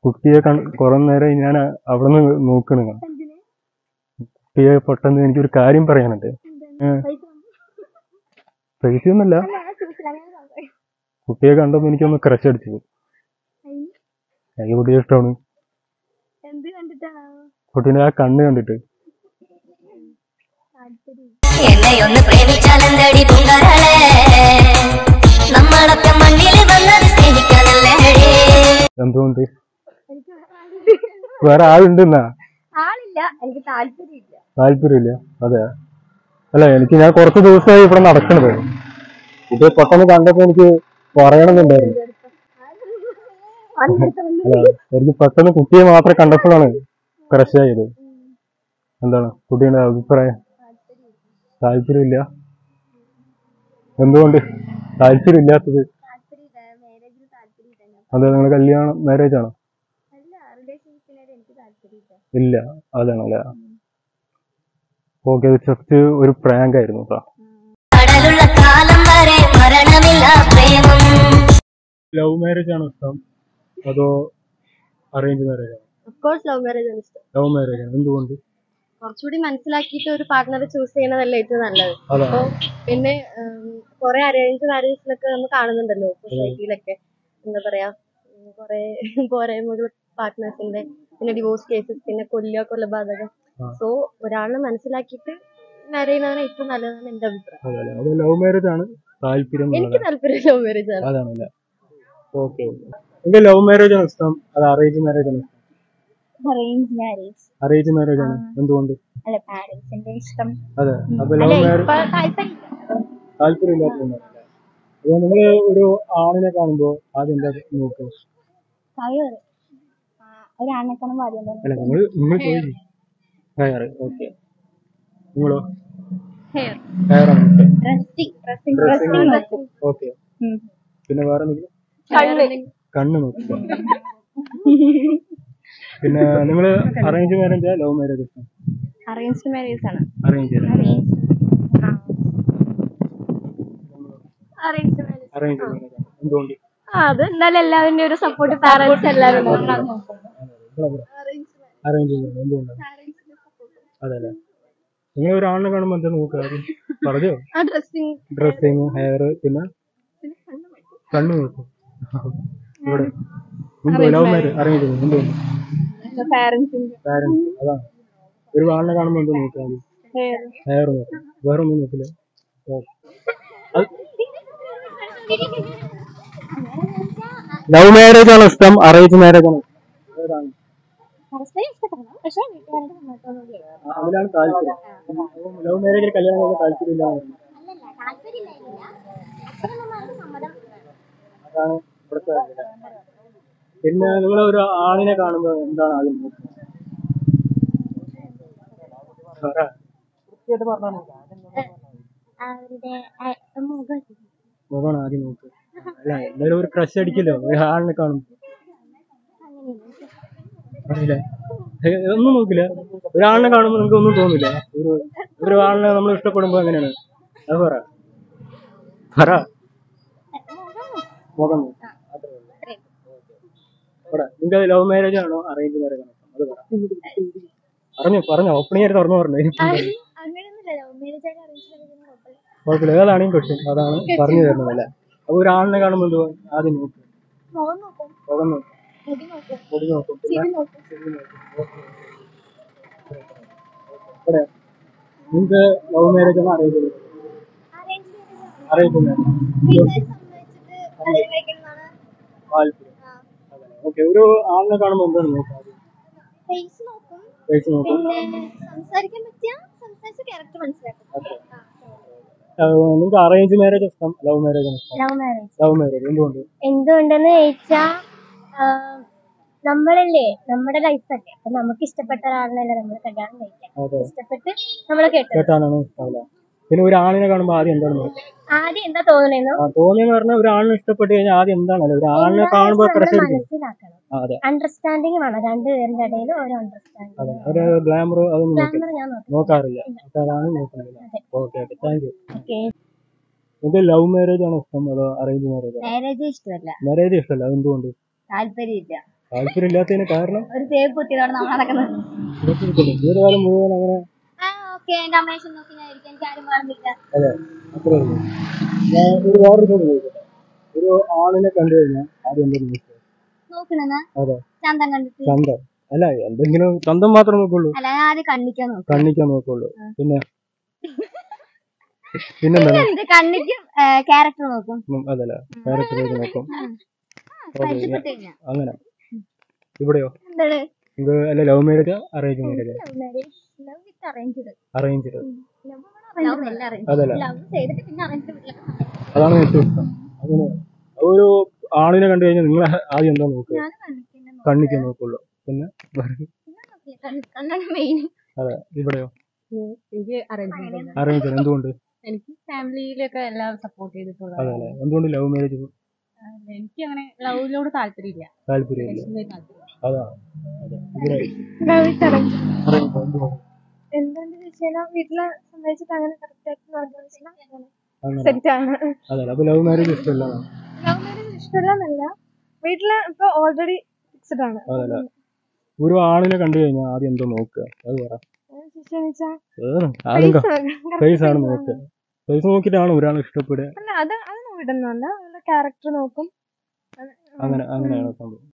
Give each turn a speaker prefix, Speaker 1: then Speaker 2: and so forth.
Speaker 1: കുട്ടിയെ കൺ- കുറെ നേരം ഞാൻ അവിടെ നിന്ന് നോക്കണ് കുട്ടിയെ പെട്ടെന്ന് എനിക്കൊരു കാര്യം പറയാനുണ്ട് ഏ, പൈസയൊന്നുമല്ല കുട്ടിയെ കണ്ടപ്പോ എനിക്കൊന്ന് ക്രഷ് അടിച്ചു എനിക്ക് കുട്ടിയെ ഇഷ്ടമാണ്
Speaker 2: എന്ത് കണ്ടിട്ടാണോ
Speaker 1: കുട്ടീന്റെ ആ കണ്ണ് കണ്ടിട്ട്
Speaker 3: എന്നെ ഒന്ന് പ്രേമിച്ചാലെന്തടി പൂങ്കാരളെ നമ്മളൊക്കെ മണ്ണിൽ വന്നത് സ്നേഹിക്കാനല്ലേ
Speaker 1: എന്തുകൊണ്ട് വേറെ ആളുണ്ടെന്നാ
Speaker 2: ആളില്ല എനിക്ക് താല്പര്യമില്ല
Speaker 1: താല്പര്യമില്ല അതെ അല്ല എനിക്ക് ഞാൻ കുറച്ച് ദിവസമായി ഇവിടെ നടക്കണത് ഇത് പെട്ടെന്ന് കണ്ടപ്പോ എനിക്ക് പറയണമെന്നുണ്ടായിരുന്നു അല്ല എനിക്ക് പെട്ടെന്ന് കുട്ടിയെ മാത്രം കണ്ടപ്പോഴാണ് ക്രഷ് ആയത് എന്താണ് കുട്ടിയുടെ അഭിപ്രായം താല്പര്യമില്ല എന്തുകൊണ്ട് താല്പര്യമില്ലാത്തത്
Speaker 2: താല്പര്യമില്ല മാരേജിന് താല്പര്യമില്ല
Speaker 1: അതെ നിങ്ങൾ കല്യാണം മാരേജ് ആണോ
Speaker 2: അല്ല റിലേഷൻഷിപ്പിനോട് എനിക്ക് താല്പര്യമില്ല
Speaker 1: ഇല്ല അതാണല്ലേ ഓക്കെ ജസ്റ്റ് ഒരു പ്രാങ്ക് ആയിരുന്നു കേട്ടോ
Speaker 3: കടലുള്ള കാലം വരെ മരണമില്ല പ്രേമം
Speaker 1: ലവ് മാരേജ് ആണോ ഇഷ്ടം അതോ അറേഞ്ച് മാരേജ് ആണോ
Speaker 2: കോഴ്സ് ലവ് മാരേജ് ആണ് ഇഷ്ടം
Speaker 1: ലവ് മാരേജ് ആണ് എന്തുകൊണ്ട്
Speaker 2: കുറച്ചുകൂടി മനസ്സിലാക്കിയിട്ട് ഒരു പാർട്ട്ണറെ ചൂസ് ചെയ്യണതല്ലേ ഏറ്റവും നല്ലത്
Speaker 1: അതെ
Speaker 2: അപ്പൊ പിന്നെ കുറെ അറേഞ്ച് മാരേജിലൊക്കെ നമ്മൾ കാണുന്നുണ്ടല്ലോ സൊസൈറ്റിയിലൊക്കെ എന്താ പറയാ ഉം, കുറെ പോരായ്മകൾ പാർട്ട്നേഴ്സിന്റെ പിന്നെ ഡിവോഴ്സ് കേസസ് പിന്നെ കൊല്ലുക കൊലപാതകം
Speaker 1: ആ.
Speaker 2: സോ ഒരാളിനെ മനസ്സിലാക്കിയിട്ട് മാരേജ് ചെയ്യുന്നതാണ് ഏറ്റവും നല്ലതാണ് എന്റെ അഭിപ്രായം
Speaker 1: അതെ അതെ അത് ലവ് മാരേജ് ആണ് താല്പര്യം
Speaker 2: എനിക്ക് താല്പര്യം ലവ് മാരേജ് ആണ്
Speaker 1: അതാണല്ലേ ഓക്കെ ഓക്കെ എനിക്ക് ലവ് മാരേജ് ആണ് ഇഷ്ടം അത് അറേഞ്ച് മാരേജ് ആണ്
Speaker 2: അറേഞ്ച് മാരേജ്
Speaker 1: അറേഞ്ച് മാരേജ് ആണ് എന്തുകൊണ്ട്
Speaker 2: അല്ല പാരന്റ്സിന്റെ ഇഷ്ടം
Speaker 1: അതെ അപ്പൊ
Speaker 2: അല്ല
Speaker 1: ലവ് മാരേജ്
Speaker 2: ഇപ്പൊ താല്പര്യം
Speaker 1: താല്പര്യമില്ലാത്തതുകൊണ്ടാണ് അപ്പൊ നിങ്ങൾ ഒരു ആണിനെ കാണുമ്പോ ആദ്യം എന്താ നോക്കുക
Speaker 2: ഒരാളെ കാണുമ്പോൾ ആദ്യം
Speaker 1: അല്ല നിങ്ങൾ നിങ്ങൾ ചോദിച്ചു ഹെയർ ഓക്കെ നിങ്ങളോ
Speaker 2: ഹെയർ
Speaker 1: ഹെയർ ആണ് ഓക്കെ
Speaker 2: ഡ്രസ്സിംഗ് ഡ്രസ്സിംഗ്
Speaker 1: Dressing
Speaker 2: നോക്കും
Speaker 1: ഓക്കെ പിന്നെ വേറെ എന്തെങ്കിലും
Speaker 2: കണ്ണ്
Speaker 1: കണ്ണ് നോക്കുക പിന്നെ നിങ്ങൾ അറേഞ്ച് മാരേജ് ലവ് മാരേജ് ഇഷ്ടം
Speaker 2: അറേഞ്ച്ഡ് മാരേജ് ആണ്
Speaker 1: arrange
Speaker 2: arranged marriage
Speaker 1: arrange marriage ആണ് എന്തുകൊണ്ട്
Speaker 2: അത് എന്തായാലും എല്ലാവരുടെയും ഒരു സപ്പോർട്ട് പാരന്റ്സ് എല്ലാവരും
Speaker 1: അറേഞ്ച് മാരേജ് എന്തുകൊണ്ടാണ് അതെ അല്ലേ നിങ്ങൾ ഒരാളിനെ കാണുമ്പോൾ എന്താ നോക്കുക ആദ്യം പറഞ്ഞോ
Speaker 2: ആ ഡ്രസ്സിംഗ്
Speaker 1: ഡ്രസ്സിങ് ഹെയർ പിന്നെ കണ്ണ് നോക്കും ഇവിടെ എന്തോ ലവ് മാരേജ് അറേഞ്ച് എന്തുകൊണ്ട്
Speaker 2: പാരന്റ്സിന്റെ
Speaker 1: പാരന്റ്സ് അതാണ് ഒരു ആളിനെ കാണുമ്പോൾ എന്താ നോക്കുക ആദ്യം
Speaker 2: ഹെയർ
Speaker 1: ഹെയർ നോക്കും വേറെ ഒന്നും നോക്കില്ല ലവ് മാരേജ് ആണോ ഇഷ്ടം അറേഞ്ച് മാരേജ് ആണോ ഏതാണ്
Speaker 2: പരസ്പരം ഇഷ്ടപ്പെടണം പക്ഷേ വീട്ടുകാരുടെ സമ്മതത്തോടുകൂടി
Speaker 1: ആ, അതിലാണ് താല്പര്യം ലവ് മാരേജിൽ കല്യാണം കഴിക്കാൻ താല്പര്യമില്ല
Speaker 2: അല്ലല്ല താല്പര്യമില്ലായിരുന്നില്ല അച്ഛനമ്മമാർക്ക് സമ്മതം
Speaker 1: അതാണ് ഇവിടുത്തെ ഇത്. പിന്നെ നിങ്ങൾ ഒരു ആണിനെ കാണുമ്പോൾ എന്താണ് ആദ്യം നോക്കുന്നത് പറ. വൃത്തിയായിട്ട് പറഞ്ഞാൽ മതി.
Speaker 2: അവരുടെ മുഖം
Speaker 1: മുഖമാണ് ആദ്യം നോക്കുക അല്ല എന്തായാലും ഒരു ക്രഷ് അടിക്കല്ലോ ഒരു ആളിനെ കാണുമ്പോൾ അറിയില്ല ഏ, ഒന്നും നോക്കില്ല ഒരാളിനെ കാണുമ്പോൾ നിങ്ങൾക്ക് ഒന്നും തോന്നില്ല ഒരു ഒരു ആളിനെ നമ്മൾ ഇഷ്ടപ്പെടുമ്പോൾ എങ്ങനെയാണ് അത് പറ പറ മുഖം നോക്കും അത്രേ ഉള്ളൂ. പറ നിങ്ങൾക്ക് ലവ് മാരേജ് ആണോ അറേഞ്ച് മാരേജ് ആണോ അത് പറ പറഞ്ഞോ പറഞ്ഞോ ഓപ്പണിംഗ് ആയിട്ട് തുറന്നു പറഞ്ഞു
Speaker 2: അങ്ങനെയൊന്നുമില്ല ലവ് മാരേജ് ആയിട്ട് അറേഞ്ച് മാരേജ്
Speaker 1: കുഴപ്പമില്ല ഏതാണ് ക്വസ്റ്റ്യൻ അതാണ് പറഞ്ഞു തരുന്നത് അല്ലേ അപ്പൊ ഒരു ആളിനെ കാണുമ്പോൾ എന്തുവാ ആദ്യം നോക്കും
Speaker 2: മുഖം നോക്കും
Speaker 1: മുഖം നോക്കും
Speaker 2: മുടി നോക്കും
Speaker 1: മുടി നോക്കും പിന്നെ
Speaker 2: ചിരി നോക്കും
Speaker 1: ഇവിടെ നിങ്ങൾക്ക് ലവ് മാരേജ് ആണ് അറേഞ്ച്
Speaker 2: അറേഞ്ച് മാരേജ്
Speaker 1: അറേഞ്ച്
Speaker 2: വീട്ടുകാർ സമ്മതിച്ചിട്ട് കല്യാണം കഴിക്കണമെന്നാണ്
Speaker 1: താല്പര്യം ഓക്കെ ഒരു ആളിനെ കാണുമ്പോൾ എന്താണ് നോക്കുക ആദ്യം
Speaker 2: ഫേസ് നോക്കും
Speaker 1: ഫേസ് നോക്കും
Speaker 2: പിന്നെ സംസാരിക്കാൻ പറ്റിയ സംസാരിച്ച ക്യാരക്ടർ മനസ്സിലാക്കും
Speaker 1: നിങ്ങൾക്ക് അറേഞ്ച് മാരേജ് ഇഷ്ടം ലവ് മാരേജ് ആണ് ഇഷ്ടം
Speaker 2: ലവ് മാരേജ്
Speaker 1: ലവ് മാരേജ് എന്തുകൊണ്ട്
Speaker 2: എന്തുകൊണ്ടെന്ന് ചോദിച്ചാ നമ്മളല്ലേ നമ്മുടെ ലൈഫല്ലേ അപ്പൊ നമുക്ക് ഇഷ്ടപ്പെട്ട ഒരാളിനല്ലേ നമ്മൾ കല്യാണം കഴിക്കാം
Speaker 1: അതെ
Speaker 2: ഇഷ്ടപ്പെട്ട് നമ്മൾ കേട്ടത്
Speaker 1: കേട്ടാനാണ് ഇഷ്ടമല്ല പിന്നെ ഒരു ആണിനെ കാണുമ്പോൾ ആദ്യം എന്താണ് നോക്കുക
Speaker 2: ആദ്യം എന്താ തോന്നണേന്നോ
Speaker 1: ആ തോന്നിയെന്ന് പറഞ്ഞാൽ ഒരു ആണിനെ ഇഷ്ടപ്പെട്ട് കഴിഞ്ഞാൽ ആദ്യം എന്താണല്ലോ ഒരു ആണിനെ കാണുമ്പോൾ
Speaker 2: നമ്മൾ
Speaker 1: ക്രഷ് അടിക്കും
Speaker 2: മനസ്സിലാക്കണം
Speaker 1: ആ, അതെ
Speaker 2: അണ്ടർസ്റ്റാൻഡിങ് വേണം രണ്ടുപേരുടെ ഇടയിൽ ഓരോ അണ്ടർസ്റ്റാൻഡിങ്
Speaker 1: അതെ ഒരു ഗ്ലാമർ അതൊന്നും നോക്കി
Speaker 2: ഗ്ലാമർ ഞാൻ നോക്കും
Speaker 1: നോക്കാറില്ല അപ്പൊ അതാണ് നോക്കുന്നത് okay okay thank you
Speaker 2: okay
Speaker 1: നിങ്ങൾക്ക് ലവ് മാരേജ് ആണോ ഇഷ്ടം അതോ അറേഞ്ച് മാരേജ് ആണോ
Speaker 2: മാരേജ് ഇഷ്ടമല്ല
Speaker 1: മാരേജ് ഇഷ്ടമല്ല അതെന്തുകൊണ്ട്
Speaker 2: താല്പര്യമില്ല
Speaker 1: താല്പര്യം ഇല്ലാത്തതിന് കാരണം
Speaker 4: ഒരു ചേപ്പ് കുത്തിയതോടെ നമ്മൾ നടക്കുന്നത്
Speaker 1: ഇതൊക്കെ ജീവിതകാലം മുഴുവൻ അങ്ങനെ
Speaker 4: ആ ഓക്കെ എന്റെ അമ്മേഷൻ നോക്കി ഞാൻ ഇരിക്കും എനിക്ക് ആരും കാണുന്നില്ല
Speaker 1: അതെ അത്രേ ഉള്ളൂ ഞാൻ ഒരു വേറൊരു ചോദ്യം ചോദിക്കട്ടെ ഒരു ആണിനെ കണ്ടു കഴിഞ്ഞാൽ ആദ്യം എന്താ നോക്കുക
Speaker 4: നോക്കണെന്ന്
Speaker 1: അതെ
Speaker 4: ചന്തം കണ്ടിട്ട്
Speaker 1: ചന്തം അല്ല എന്തെങ്കിലും ചന്തം മാത്രം നോക്കുള്ളൂ
Speaker 4: അല്ല ഞാൻ ആദ്യം കണ്ണിക്കാൻ നോക്കും
Speaker 1: കണ്ണിക്കാൻ നോക്കുള്ളൂ പിന്നെ പിന്നെന്താണ്
Speaker 4: എന്ത് കണ്ണിക്കും ക്യാരക്ടർ നോക്കും
Speaker 1: ഉം, അതല്ല ക്യാരക്ടറേറ്റ് നോക്കും
Speaker 4: പരിചയപ്പെട്ട് കഴിഞ്ഞാ
Speaker 1: അങ്ങനെ ഇവിടെയോ
Speaker 4: എന്താണ്
Speaker 1: ഇത് അല്ല love marriage arrange marriage
Speaker 4: love marriage love with arranged
Speaker 1: arrange
Speaker 4: love എല്ലാം അറേഞ്ച്
Speaker 1: അതല്ല
Speaker 4: ലവ് ചെയ്തിട്ട് പിന്നെ അറേഞ്ച്ഡ് വീട്ടിലൊക്കെ
Speaker 1: അതാണ് ഏറ്റവും ഇഷ്ടം അങ്ങനെ ഒരു ആണിനെ കണ്ടു കഴിഞ്ഞാൽ നിങ്ങൾ ആദ്യം എന്താ നോക്കുക
Speaker 4: ഞാൻ കണ്ണിക്കാൻ
Speaker 1: കണ്ണിക്കാൻ നോക്കുള്ളൂ പിന്നെ വേറെ-
Speaker 4: കണ്ണാണ് മെയിൻ
Speaker 1: അതെ ഇവിടെയോ
Speaker 5: എനിക്ക് അറേഞ്ച് മാരേജ്
Speaker 1: അറേഞ്ച് എന്തുകൊണ്ട്
Speaker 5: എനിക്ക് ഫാമിലിയിലൊക്കെ എല്ലാം സപ്പോർട്ട് ചെയ്തിട്ടുള്ളത്
Speaker 1: അതെ അല്ലേ എന്തുകൊണ്ട് ലവ് മാരേജ്
Speaker 5: എനിക്ക് അങ്ങനെ ലവിലോട് താല്പര്യമില്ല
Speaker 1: താല്പര്യമില്ല
Speaker 5: relationship താല്പര്യം
Speaker 1: അതാണ് അതെ ഇവിടെ
Speaker 2: ലവ് വിത്ത് അറേഞ്ച്
Speaker 1: arrange എന്തുകൊണ്ട്
Speaker 2: എന്താന്ന് ചോദിച്ചാൽ വീട്ടില് സമ്മതിച്ചിട്ട് അങ്ങനെ കറക്റ്റ് ആയിട്ട്
Speaker 1: അങ്ങനെ
Speaker 2: സെറ്റ് ആണ്
Speaker 1: അതല്ല അപ്പൊ ലവ് മാരേജ് ഇഷ്ടമല്ല
Speaker 2: ലവ് മാരേജ് ഇഷ്ടമല്ലെന്നല്ല വീട്ടില് ഇപ്പൊ ഓൾറെഡി ഫിക്സ്ഡ് ആണ്
Speaker 1: അതല്ല ഒരു ആണിനെ കണ്ടു കഴിഞ്ഞാൽ ആദ്യം എന്തോ നോക്കുക അത് പറ ഏഹ്, ആദ്യം ഫേസ് ആണ് നോക്കുക ഫേസ് നോക്കിയിട്ടാണ് ഒരാൾ ഇഷ്ടപ്പെടുക
Speaker 2: അല്ല അത് അത് നോക്കിയിട്ടൊന്നുമല്ല അവരുടെ ക്യാരക്ടർ നോക്കും
Speaker 1: അങ്ങനെ അങ്ങനെയാണ് സംഭവം